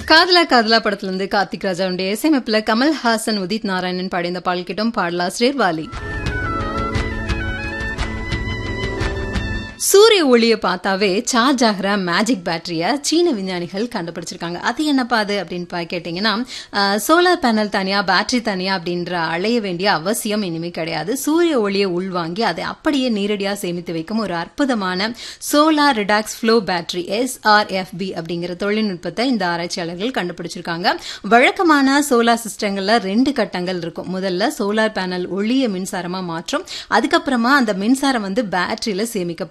காதலா காதலா படத்துல இருந்து கார்த்திக் ராஜாவுடைய இசையமைப்புல கமல்ஹாசன் உதித் நாராயணன் பாடிய இந்த பாடல் கிட்டும் பாடலாசிரியர் வாலி சூரிய ஒளியை பார்த்தாவே சார்ஜ் ஆகிற மேஜிக் பேட்டரியை சீன விஞ்ஞானிகள் கண்டுபிடிச்சிருக்காங்க அது என்னப்பா அது அப்படின்னு பா- கேட்டிங்கன்னா சோலார் பேனல் தனியா பேட்டரி தனியா அப்படின்ற அலைய வேண்டிய அவசியம் இனிமே கிடையாது சூரிய ஒளியை உள்வாங்கி அதை அப்படியே நேரடியாக சேமித்து வைக்கும் ஒரு அற்புதமான solar redox flow battery SRFB அப்படிங்கிற தொழில்நுட்பத்தை இந்த ஆராய்ச்சியாளர்கள் கண்டுபிடிச்சிருக்காங்க வழக்கமான சோலார் சிஸ்டங்கள்ல ரெண்டு கட்டங்கள் இருக்கும் முதல்ல சோலார் பேனல் ஒளிய மின்சாரமா மாற்றும் அதுக்கப்புறமா அந்த மின்சாரம் வந்து பேட்டரியில சேமிக்கப்படும்